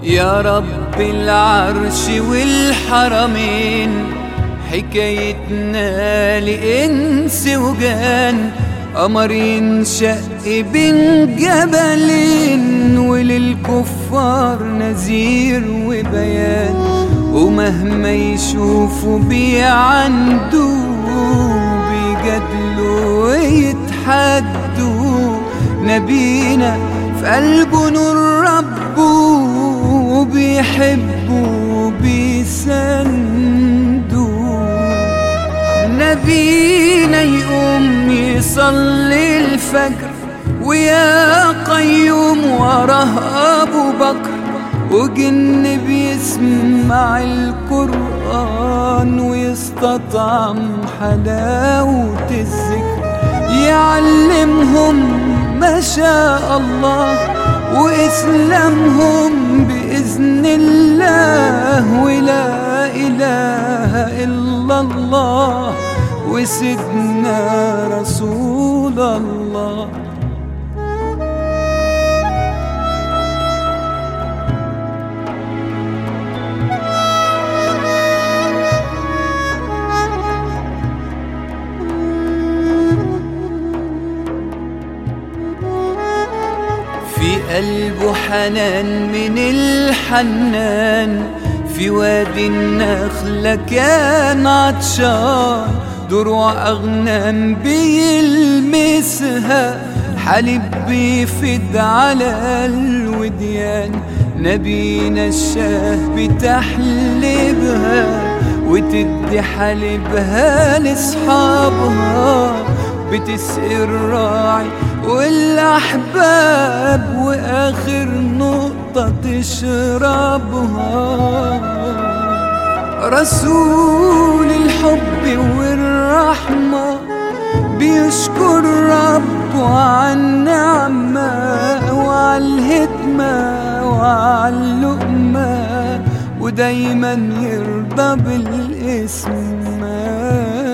يا رب العرش والحرمين حكايتنا لإنس وجان قمر ينشق بين جبلين وللكفار نذير وبيان ومهما يشوفوا بيعندوا بيجادلوا ويتحدوا نبينا في قلبه نور ربه وبيحبوا بيسندوا نبينا يقوم يصلي الفجر ويا قيوم وراه ابو بكر وجن بيسمع القرآن ويستطعم حلاوة الذكر يعلمهم ما شاء الله وإسلامهم بإذن الله ولا إله إلا الله وسيدنا رسول الله في قلبه حنان من الحنان في وادي النخلة كان عطشان دروع أغنام بيلمسها حليب بيفد على الوديان نبينا الشاه بتحلبها وتدي حليبها لصحابها بتسقي الراعي والأحباب وآخر نقطة تشربها رسول الحب والرحمة بيشكر ربه على النعمة وعلى الهدمة وعلى اللقمة ودايما يرضى بالاسم